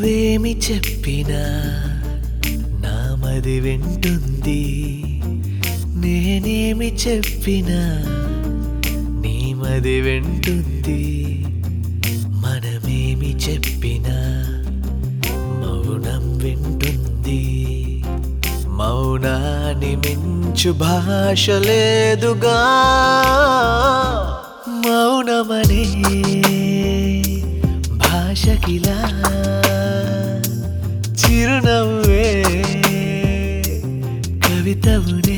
నువ్వేమి చెప్పినా నా మది వింటుంది నేనేమి చెప్పినా నీ మది వింటుంది మనమేమి చెప్పినా మౌనం వింటుంది మౌనాన్ని మించు భాష లేదుగా మౌనమనే భాషకిలా చిరునవ్వే కవితవునే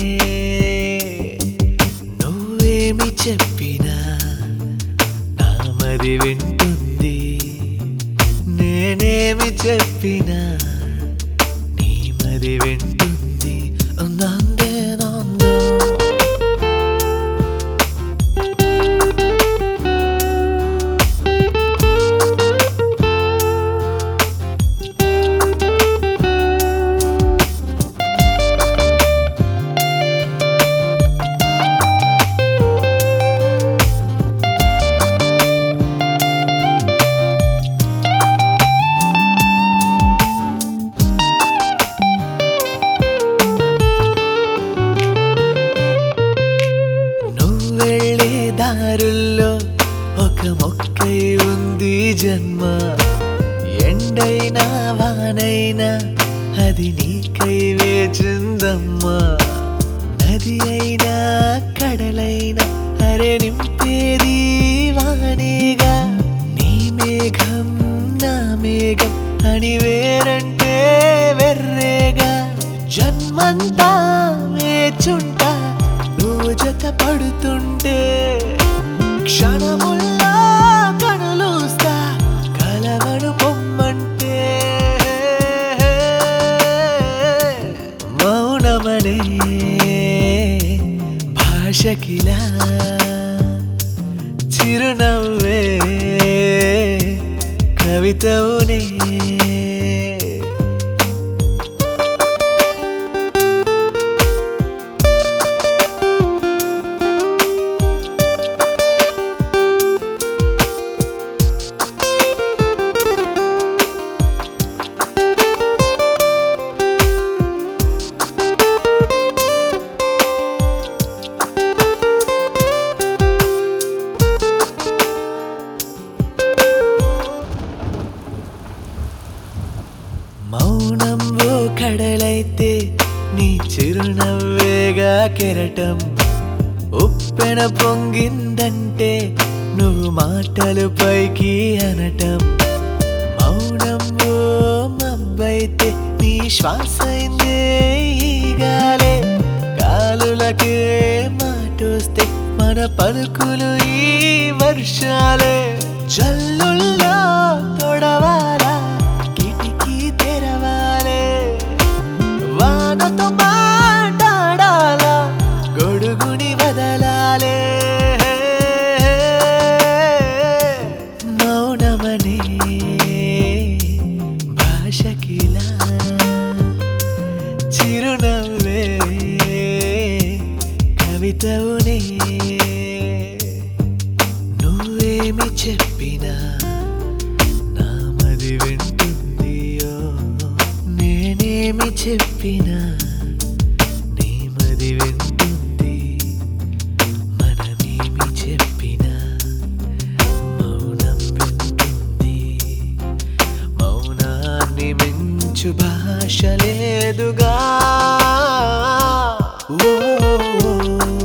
నువ్వేమి చెప్పినా నా మరి వింటుంది నేనేమి చెప్పినా నీ మరి వింటుంది నందే నందో నువ్వెళ్ళే దారుల్లో ఒక మొక్కై ఉంది జన్మ ఎండైనా వానైనా అది నీకై వేచిందమ్మా నది అయినా కడలైనా అరే నింపేది వానేగా నీ మేఘం నా మేఘం అని వేరంటే వెర్రేగా జన్మంతా వేచుంటా నువ్వు జత పడుతుంటే క్షణముల్లా కనులూస్తా కలవను పొమ్మంటే మౌనమనే భాషకిలా చిరునవ్వే కవితవునే మౌనం ఓ కడలైతే నీ చిరునవ్వేగా కెరటం ఉప్పెన పొంగిందంటే నువ్వు మాటలు పైకి అనటం మౌనం ఓ మబ్బైతే నీ శ్వాసైందే ఈ గాలే గాలులకే మాటొస్తే మన పలుకులు ఈ వర్షాలే జల్లుల్లో తొడవాలా కిటికీ తెరవాలే వానతో మాట్లాడాలా గొడుగుని వదలాలే మౌనమనే భాషకిలా చిరునవ్వే కవితవునే నువ్వేమి చెప్పినా నా మది వింటుంది ఓ. నేనేమి చెప్పినా నీ మది వింటుంది మనమేమి చెప్పినా మౌనం వింటుంది మౌనాన్ని మించు భాష లేదుగా ఓ, ఓ, ఓ.